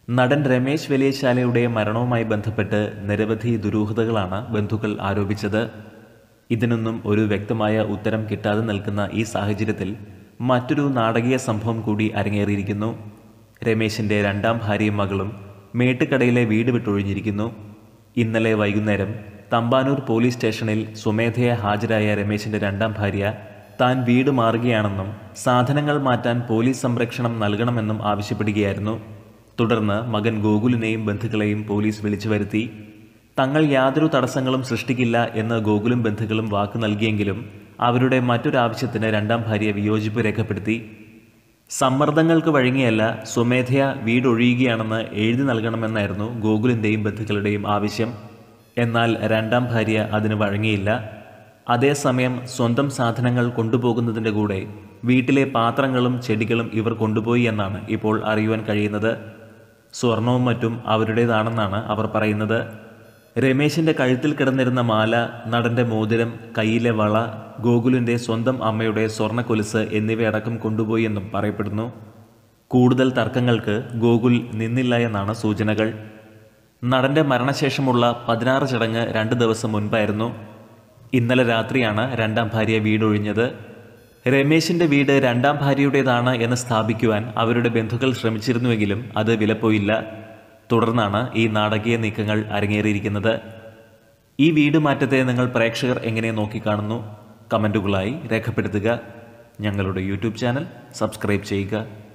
നടൻ രമേശ് വലിയശാലയുടെ മരണവുമായി ബന്ധപ്പെട്ട് നിരവധി ദുരൂഹതകളാണ് ബന്ധുക്കൾ ആരോപിച്ചത് ഇതിനൊന്നും ഒരു വ്യക്തമായ ഉത്തരം കിട്ടാതെ നിൽക്കുന്ന ഈ സാഹചര്യത്തിൽ മറ്റൊരു നാടകീയ സംഭവം കൂടി അരങ്ങേറിയിരിക്കുന്നു രമേശിന്റെ രണ്ടാം ഭാര്യയും മകളും മേട്ടുകടയിലെ വീട് വിട്ടൊഴിഞ്ഞിരിക്കുന്നു ഇന്നലെ വൈകുന്നേരം തമ്പാനൂർ പോലീസ് സ്റ്റേഷനിൽ സ്വമേധയെ ഹാജരായ രമേശിന്റെ രണ്ടാം ഭാര്യ താൻ വീട് മാറുകയാണെന്നും സാധനങ്ങൾ മാറ്റാൻ പോലീസ് സംരക്ഷണം നൽകണമെന്നും ആവശ്യപ്പെടുകയായിരുന്നു തുടർന്ന് മകൻ ഗോകുലിനെയും ബന്ധുക്കളെയും പോലീസ് വിളിച്ചു വരുത്തി തങ്ങൾ യാതൊരു തടസ്സങ്ങളും സൃഷ്ടിക്കില്ല എന്ന് ഗോകുലും ബന്ധുക്കളും വാക്ക് നൽകിയെങ്കിലും അവരുടെ മറ്റൊരാവശ്യത്തിന് രണ്ടാം ഭാര്യ വിയോജിപ്പ് രേഖപ്പെടുത്തി സമ്മർദ്ദങ്ങൾക്ക് വഴങ്ങിയല്ല സ്വമേധയ വീടൊഴിയുകയാണെന്ന് എഴുതി നൽകണമെന്നായിരുന്നു ഗോകുലിൻ്റെയും ബന്ധുക്കളുടെയും ആവശ്യം എന്നാൽ രണ്ടാം ഭാര്യ അതിന് വഴങ്ങിയില്ല അതേസമയം സ്വന്തം സാധനങ്ങൾ കൊണ്ടുപോകുന്നതിൻ്റെ കൂടെ വീട്ടിലെ പാത്രങ്ങളും ചെടികളും ഇവർ കൊണ്ടുപോയി എന്നാണ് ഇപ്പോൾ അറിയുവാൻ കഴിയുന്നത് സ്വർണവും മറ്റും അവരുടേതാണെന്നാണ് അവർ പറയുന്നത് രമേശിന്റെ കഴുത്തിൽ കിടന്നിരുന്ന മാല നടന്റെ മോതിരം കയ്യിലെ വള ഗോകുലിന്റെ സ്വന്തം അമ്മയുടെ സ്വർണ്ണക്കൊലുസ് എന്നിവയടക്കം കൊണ്ടുപോയി എന്നും പറയപ്പെടുന്നു കൂടുതൽ തർക്കങ്ങൾക്ക് ഗോകുൽ നിന്നില്ല എന്നാണ് സൂചനകൾ നടന്റെ മരണശേഷമുള്ള പതിനാറ് ചടങ്ങ് രണ്ട് ദിവസം മുൻപായിരുന്നു ഇന്നലെ രാത്രിയാണ് രണ്ടാം ഭാര്യ വീടൊഴിഞ്ഞത് രമേശിന്റെ വീട് രണ്ടാം ഭാര്യയുടേതാണ് എന്ന് സ്ഥാപിക്കുവാൻ അവരുടെ ബന്ധുക്കൾ ശ്രമിച്ചിരുന്നുവെങ്കിലും അത് വിലപ്പോയില്ല തുടർന്നാണ് ഈ നാടകീയ നീക്കങ്ങൾ അരങ്ങേറിയിരിക്കുന്നത് ഈ വീട് മാറ്റത്തെ നിങ്ങൾ പ്രേക്ഷകർ എങ്ങനെ നോക്കിക്കാണുന്നു കമൻറ്റുകളായി രേഖപ്പെടുത്തുക ഞങ്ങളുടെ യൂട്യൂബ് ചാനൽ സബ്സ്ക്രൈബ് ചെയ്യുക